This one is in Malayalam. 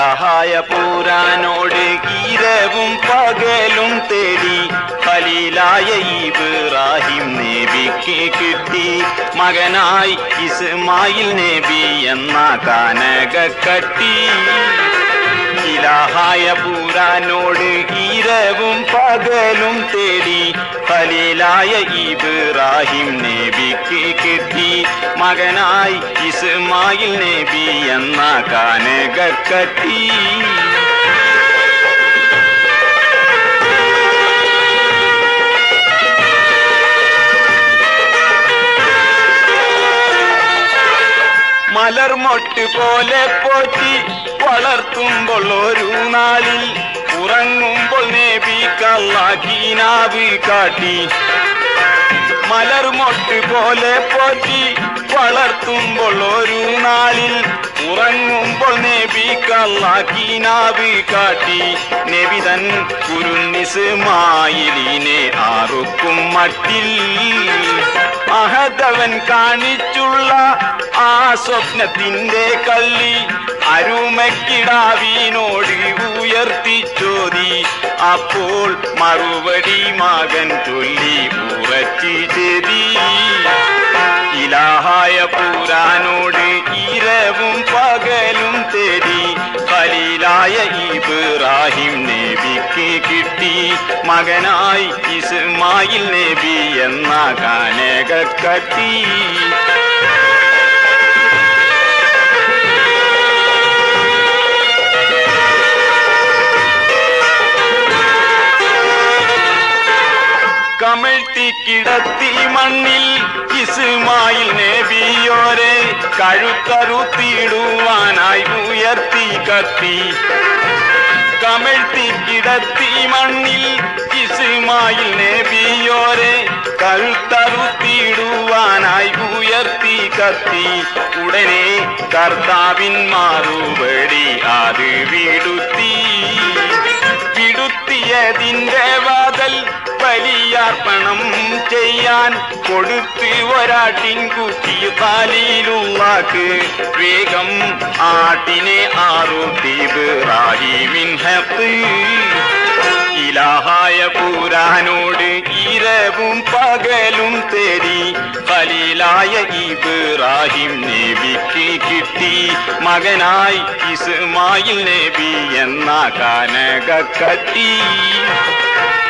ഇലാഹായ പൂരാനോട് ഇരവും പകലും തേടി ഖലീലായ ഇബ്രാഹിം നബിക്ക് കിട്ടി മകനായി ഇസ്മായിൽ നബി എന്ന കാനകക്കട്ടി ഇലാഹായ പൂരാനോട് ഇരവും പകലും തേടി ഖലീലായ ഇബ്രാഹിം നബിക്ക് കിട്ടി മകനായി ഇസ്മായിൽ നബി എന്ന കാനകക്കട്ടി മലർമൊട്ട് പോലെ പോറ്റി വളർത്തുമ്പോൾ ഒരു നാളിൽ ഉറങ്ങുമ്പോൾ നബി കള്ളാക്കീനാവ് കാട്ടി മലർമൊട്ട് പോലെ പോറ്റി വളർത്തുമ്പോൾ ഒരു നാളിൽ ഉറങ്ങുമ്പോൾ നബി കള്ളാക്കീനാവ് കാട്ടി നബിതൻ കുരുന്നിസ്മായിലിനെ ആറുക്കും മട്ടിൽ അഹദവൻ കാണിച്ചുള്ള ആ സ്വപ്നത്തിന്റെ കള്ളി അരുമക്കിടാവിനോട് ഉയർത്തി ചോദി അപ്പോൾ മറുപടി മകൻ ചൊല്ലി ഉറച്ചു ചെതി ഇലാഹായ പൂരാനോട് ഇരവും പകലും തേടി ഖലീലായ ഇബ്രാഹിം നബിക്ക് കിട്ടി മകനായി ഇസ്മായിൽ നബി എന്ന കാനകക്കട്ടി കമിഴ്ത്തി കിടത്തി മണ്ണിൽ ഇസ്മായിൽ നബിയോരെ കഴുക്കറുത്തിടുവാനായി ഉയർത്തി കത്തി കമിഴ്ത്തി കിടത്തി മണ്ണിൽ ഇസ്മായിൽ നബിയോരെ കഴുത്തറുത്തിടുവാനായി ഉയർത്തി കത്തി ഉടനെ കർത്താവിൻ മാറുപടി അത് വിടുത്തി വിടുത്തിയതിന്റെ വാതൽ ബലിയാർപ്പണം ചെയ്യാൻ കൊടുത്ത് ഒരാട്ടിൻകുട്ടി കാലിലുള്ളാക്ക് വേഗം ആട്ടിനെ ആറുത്തിബിറാഹിമിൻ ഹത്ത് ഇലാഹായ പൂരാനോട് ഇരവും പകലും തേടി ഖലീലായ ഇബ്രാഹിം നബിക്ക് കിട്ടി മകനായി ഇസ്മായിൽ നബി എന്ന കാനകക്കട്ടി